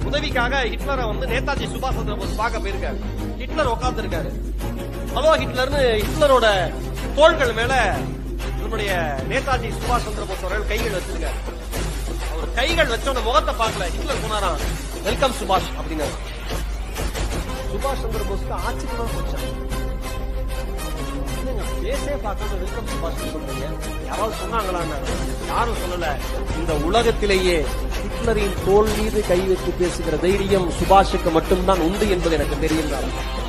உதவிக்காக ஹிட்லரை வந்து நேதாஜி சுபாஷ் சந்திர போஸ் பார்க்க போயிருக்காரு ஹிட்லர் உட்கார்ந்து இருக்காரு ஹலோ ஹிட்லர்னு ஹிட்லரோட தோள்கள் மேல நம்முடைய நேதாஜி சுபாஷ் சந்திர போஸ் அவர்கள் கைகள் வச்சிருக்காரு அவர் கைகள் வச்சோட முகத்தை பார்க்கல ஹிட்லர் சொன்னாராம் வெல்கம் சுபாஷ் அப்படின்னு சுபாஷ் சந்திர போஸ்க்கு ஆச்சரியமா போச்சான் என்னங்க, பேசே பார்க்காம வெல்கம் சுபாஷ் சொல்றீங்க யாராவது சொன்னாங்களான்னு யாரும் சொல்லல இந்த உலகத்திலேயே ஹிட்லரின் தோல் மீது கை வைத்து பேசுகிற தைரியம் சுபாஷுக்கு மட்டும்தான் உண்டு என்பது எனக்கு தெரியும்